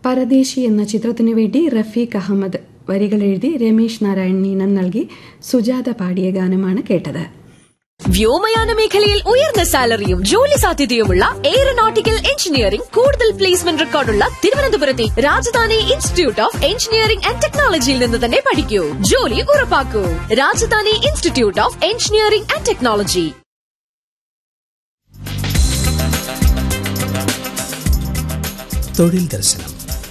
പരദേശി എന്ന ചിത്രത്തിനു വേണ്ടി റഫീഖ് അഹമ്മദ് വരികൾ എഴുതി രമേശ് നാരായൺ ഈണം നൽകി സുജാത പാടിയ ഗാനമാണ് കേട്ടത് വ്യോമയാന മേഖലയിൽ ഉയർന്ന സാലറിയും ജോലി സാധ്യതയുമുള്ള എയറോനോട്ടിക്കൽ എഞ്ചിനീയറിംഗ് കൂടുതൽ പ്ലേസ്മെന്റ് റെക്കോർഡുള്ള തിരുവനന്തപുരത്തെ Rajadhani institute of engineering and ടെക്നോളജിയിൽ നിന്ന് തന്നെ പഠിക്കൂ ജോലി ഉറപ്പാക്കൂ Rajadhani institute of engineering and technology തൊഴിൽ ദർശനം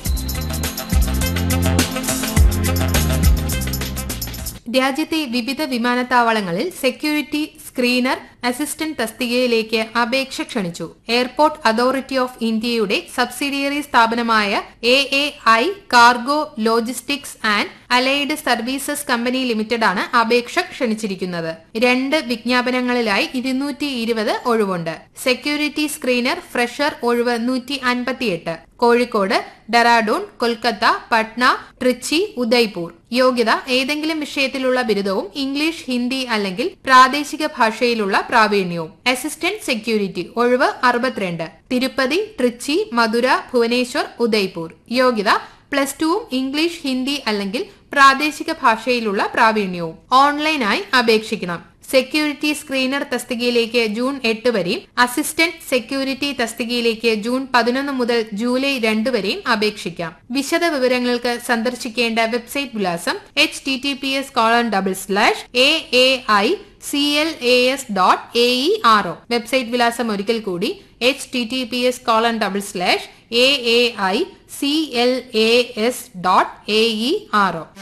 രാജ്യത്തെ വിവിധ വിമാനത്താവളങ്ങളിൽ സെക്യൂരിറ്റി സ്ക്രീനർ അസിസ്റ്റന്റ് തസ്തികയിലേക്ക് അപേക്ഷ ക്ഷണിച്ചു എയർപോർട്ട് അതോറിറ്റി ഓഫ് ഇന്ത്യയുടെ സബ്സിഡിയറി സ്ഥാപനമായ A A I cargo logistics and allied services company limited ആണ് അപേക്ഷ ക്ഷണിച്ചിരിക്കുന്നത് രണ്ട് വിജ്ഞാപനങ്ങളിലായി ഇരുന്നൂറ്റി ഇരുപത് ഒഴിവുണ്ട് സെക്യൂരിറ്റി സ്ക്രീനർ ഫ്രഷർ ഒഴിവ് നൂറ്റി അൻപത്തിയെട്ട് കോഴിക്കോട് ഡെറാഡൂൺ കൊൽക്കത്ത പട്ന ട്രിച്ചി ഉദയ്പൂർ യോഗ്യത ഏതെങ്കിലും വിഷയത്തിലുള്ള ബിരുദവും ഇംഗ്ലീഷ് ഹിന്ദി അല്ലെങ്കിൽ പ്രാദേശിക ഭാഷയിലുള്ള പ്രാവീണ്യവും അസിസ്റ്റന്റ് സെക്യൂരിറ്റി ഒഴിവ് അറുപത്തിരണ്ട് തിരുപ്പതി ട്രിച്ചി മധുര ഭുവനേശ്വർ ഉദയ്പൂർ യോഗ്യത പ്ലസ് ടുവും ഇംഗ്ലീഷ് ഹിന്ദി അല്ലെങ്കിൽ പ്രാദേശിക ഭാഷയിലുള്ള പ്രാവീണ്യവും ഓൺലൈനായി അപേക്ഷിക്കണം സെക്യൂരിറ്റി സ്ക്രീനർ തസ്തികയിലേക്ക് ജൂൺ എട്ട് വരെയും അസിസ്റ്റന്റ് സെക്യൂരിറ്റി തസ്തികയിലേക്ക് ജൂൺ പതിനൊന്ന് മുതൽ ജൂലൈ രണ്ട് വരെയും അപേക്ഷിക്കാം വിശദ വിവരങ്ങൾക്ക് സന്ദർശിക്കേണ്ട വെബ്സൈറ്റ് വിലാസം H T T P S colon double slash A A I C L A S dot A E R O website വിലാസം ഒരിക്കൽ കൂടി H T T P S colon double slash A A I C L A S dot A E R O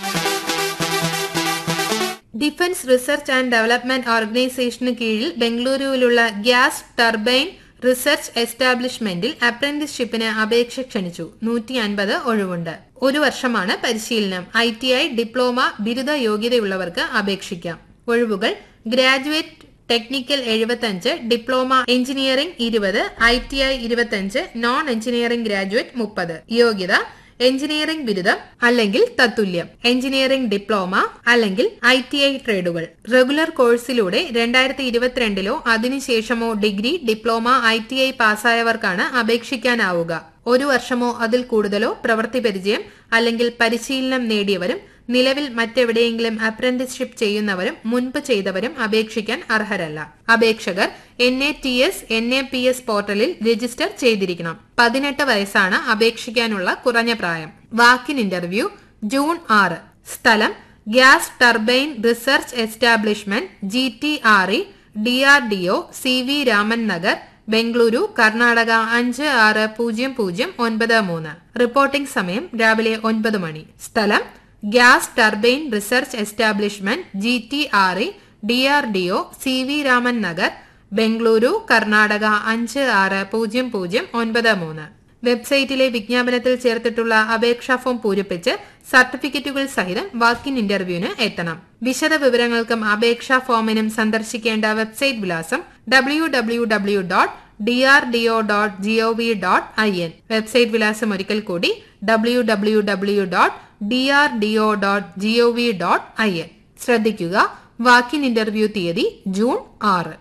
defence research and development ഓർഗനൈസേഷന് കീഴിൽ ബംഗളൂരുവിലുള്ള gas turbine research എസ്റ്റാബ്ലിഷ്മെന്റിൽ അപ്രന്റീസ്ഷിപ്പിന് അപേക്ഷ ക്ഷണിച്ചു നൂറ്റി അൻപത് ഒഴിവുണ്ട് ഒരു വർഷമാണ് പരിശീലനം ഐ ടി ഐ ഡിപ്ലോമ ബിരുദ യോഗ്യതയുള്ളവർക്ക് അപേക്ഷിക്കാം ഒഴിവുകൾ ഗ്രാജുവേറ്റ് ടെക്നിക്കൽ എഴുപത്തഞ്ച് ഡിപ്ലോമ എഞ്ചിനീയറിംഗ് ഇരുപത് ഐ ടി ഐ ഇരുപത്തഞ്ച് നോൺ എഞ്ചിനീയറിംഗ് ഗ്രാജുവേറ്റ് മുപ്പത് യോഗ്യത എഞ്ചിനീയറിംഗ് ബിരുദം അല്ലെങ്കിൽ തത്തുല്യം എഞ്ചിനീയറിംഗ് ഡിപ്ലോമ അല്ലെങ്കിൽ ഐ ടി ഐ ട്രേഡുകൾ റെഗുലർ കോഴ്സിലൂടെ രണ്ടായിരത്തി ഇരുപത്തിരണ്ടിലോ അതിനുശേഷമോ degree diploma I T I പാസ്സായവർക്കാണ് അപേക്ഷിക്കാനാവുക ഒരു വർഷമോ അതിൽ കൂടുതലോ പ്രവൃത്തി പരിചയം അല്ലെങ്കിൽ പരിശീലനം നേടിയവരും നിലവിൽ മറ്റെവിടെയെങ്കിലും അപ്രന്റീസ്ഷിപ്പ് ചെയ്യുന്നവരും മുൻപ് ചെയ്തവരും അപേക്ഷിക്കാൻ അർഹരല്ല അപേക്ഷകർ N A T S N A P S പോർട്ടലിൽ രജിസ്റ്റർ ചെയ്തിരിക്കണം പതിനെട്ട് വയസ്സാണ് അപേക്ഷിക്കാനുള്ള കുറഞ്ഞ പ്രായം വാക്കിൻ ഇന്റർവ്യൂ ജൂൺ ആറ് സ്ഥലം gas turbine research establishment G T R E D R D O C V Raman Nagar Bengaluru Karnataka അഞ്ച് ആറ് പൂജ്യം പൂജ്യം ഒൻപത് മൂന്ന് റിപ്പോർട്ടിംഗ് സമയം രാവിലെ ഒൻപത് മണി സ്ഥലം gas turbine research establishment G T R E D R D O C V Raman Nagar Bengaluru Karnataka അഞ്ച് ആറ് പൂജ്യം പൂജ്യം ഒൻപത് മൂന്ന് വെബ്സൈറ്റിലെ വിജ്ഞാപനത്തിൽ ചേർത്തിട്ടുള്ള അപേക്ഷാ ഫോം പൂരിപ്പിച്ച് സർട്ടിഫിക്കറ്റുകൾ സഹിതം വാക്കിൻ ഇന്റർവ്യൂവിന് എത്തണം വിശദ വിവരങ്ങൾക്കും അപേക്ഷാ ഫോമിനും സന്ദർശിക്കേണ്ട വെബ്സൈറ്റ് വിലാസം W W W dot D R D O dot G O V dot I N website വിലാസം ഒരിക്കൽ കൂടി W W W dot D R D O dot G O V dot I N ശ്രദ്ധിക്കുക walk in interview തീയതി June ആറ്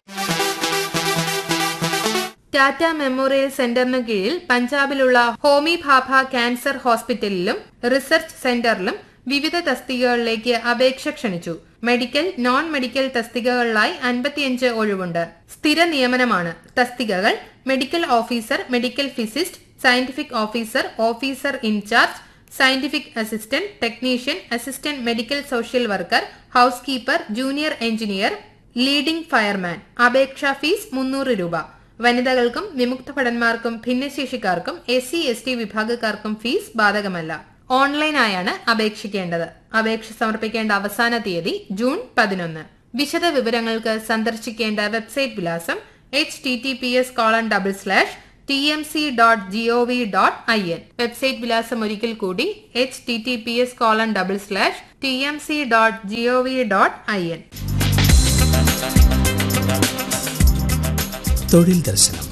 Tata memorial സെന്ററിനു കീഴിൽ പഞ്ചാബിലുള്ള Homi Bhabha cancer ഹോസ്പിറ്റലിലും റിസർച്ച് സെന്ററിലും വിവിധ തസ്തികകളിലേക്ക് അപേക്ഷ ക്ഷണിച്ചു മെഡിക്കൽ നോൺ മെഡിക്കൽ തസ്തികകളിലായി അൻപത്തിയഞ്ച് ഒഴിവുണ്ട് സ്ഥിര നിയമനമാണ് തസ്തികകൾ medical officer medical physicist scientific officer officer in charge scientific assistant technician assistant medical social worker house keeper junior engineer leading fireman അപേക്ഷാ ഫീസ് മുന്നൂറ് രൂപ വനിതകൾക്കും വിമുക്ത ഭടന്മാർക്കും ഭിന്നശേഷിക്കാർക്കും എസ് സി എസ് ടി വിഭാഗക്കാർക്കും ഫീസ് ബാധകമല്ല ഓൺലൈനായാണ് അപേക്ഷിക്കേണ്ടത് അപേക്ഷ സമർപ്പിക്കേണ്ട അവസാന തീയതി ജൂൺ പതിനൊന്ന് വിശദ വിവരങ്ങൾക്ക് സന്ദർശിക്കേണ്ട വെബ്സൈറ്റ് വിലാസം H T T P S colon double slash T M C dot G O V dot I N website വിലാസം ഒരിക്കൽ കൂടി H T T P S colon double slash T M C dot G O V dot I N തൊഴിൽ ദർശനം